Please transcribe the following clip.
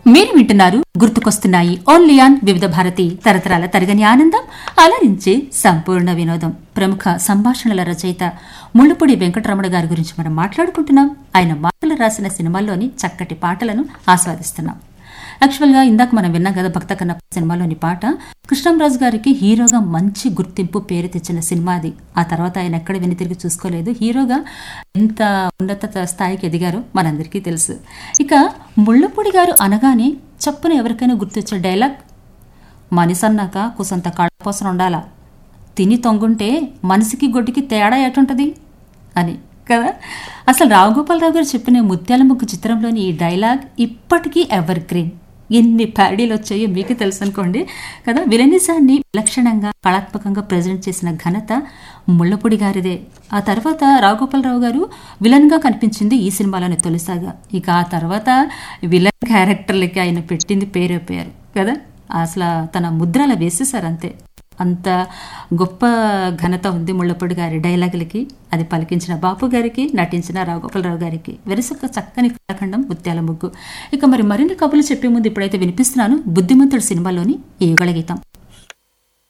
మీరు వింటున్నారు గుర్తుకొస్తున్నాయి ఓన్లీ ఆన్ వివిధ భారతి తరతరాల తరగని ఆనందం అలరించే సంపూర్ణ వినోదం ప్రముఖ సంభాషణల రచయిత ముళ్ళపూడి వెంకటరమణ గారి గురించి మనం మాట్లాడుకుంటున్నాం ఆయన మాటలు రాసిన సినిమాల్లోని చక్కటి పాటలను ఆస్వాదిస్తున్నాం యాక్చువల్గా ఇందాక మనం విన్నాం కదా భక్త కన్నప్ప సినిమాలోని పాట కృష్ణంరాజు గారికి హీరోగా మంచి గుర్తింపు పేరు తెచ్చిన సినిమా అది ఆ తర్వాత ఆయన ఎక్కడ వెనుతిరిగి చూసుకోలేదు హీరోగా ఎంత ఉన్నత స్థాయికి ఎదిగారో మనందరికీ తెలుసు ఇక ముళ్ళపూడి గారు అనగానే చప్పున ఎవరికైనా గుర్తొచ్చే డైలాగ్ మనిసన్నాక కుసంత కళపోసన ఉండాలా తిని తొంగుంటే మనిషికి గొడ్డుకి తేడా ఎటుంటది అని కదా అసలు రావుగోపాలరావు గారు చెప్పిన ముత్యాల ముగ్గు చిత్రంలోని ఈ డైలాగ్ ఇప్పటికీ ఎవర్ గ్రీన్ ఎన్ని ప్యాడీలు వచ్చాయో మీకు తెలుసు అనుకోండి కదా విలనిజాన్ని విలక్షణంగా కళాత్మకంగా ప్రజెంట్ చేసిన ఘనత ముళ్ళపూడి గారిదే ఆ తర్వాత రావుగోపాలరావు గారు విలన్గా కనిపించింది ఈ సినిమాలోని తొలిసాగా ఇక ఆ తర్వాత విలన్ క్యారెక్టర్లకి ఆయన పెట్టింది పేరే పేరు కదా అసలు తన ముద్రల వేసేసారు అంతే అంత గొప్ప ఘనత ఉంది ముళ్ళపూడి గారి డైలాగులకి అది పలికించిన బాపు గారికి నటించిన రావుగోపాలరావు గారికి వెరసొక్క చక్కని కళాఖండం ముత్యాల ముగ్గు ఇక మరి మరిన్ని కబులు చెప్పే ముందు ఇప్పుడైతే వినిపిస్తున్నాను బుద్ధిమంతుడు సినిమాలోని ఈ యుగళ గీతం